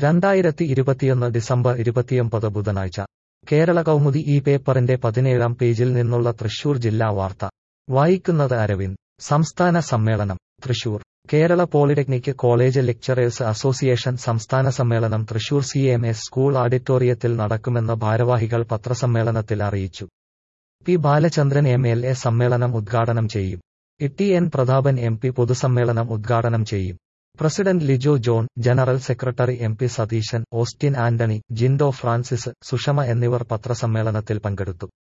രണ്ടായിരത്തി ഇരുപത്തിയൊന്ന് ഡിസംബർ ഇരുപത്തിയൊമ്പത് ബുധനാഴ്ച കേരള കൗമുദി ഈ പേപ്പറിന്റെ പതിനേഴാം പേജിൽ നിന്നുള്ള തൃശൂർ ജില്ലാ വാർത്ത വായിക്കുന്നത് അരവിന്ദ് സംസ്ഥാന സമ്മേളനം Thrissur Kerala polytechnic college lecturers association സംസ്ഥാന സമ്മേളനം Thrissur C M S school ഓഡിറ്റോറിയത്തിൽ നടക്കുമെന്ന് ഭാരവാഹികൾ പത്രസമ്മേളനത്തിൽ അറിയിച്ചു P Balachandran M L A സമ്മേളനം ഉദ്ഘാടനം ചെയ്യും E N Prathapan M P പൊതുസമ്മേളനം ഉദ്ഘാടനം ചെയ്യും president Lijo John general secretary M P Satheesan Austin Antony Jinto Francis Sushama എന്നിവർ പത്രസമ്മേളനത്തിൽ പങ്കെടുത്തു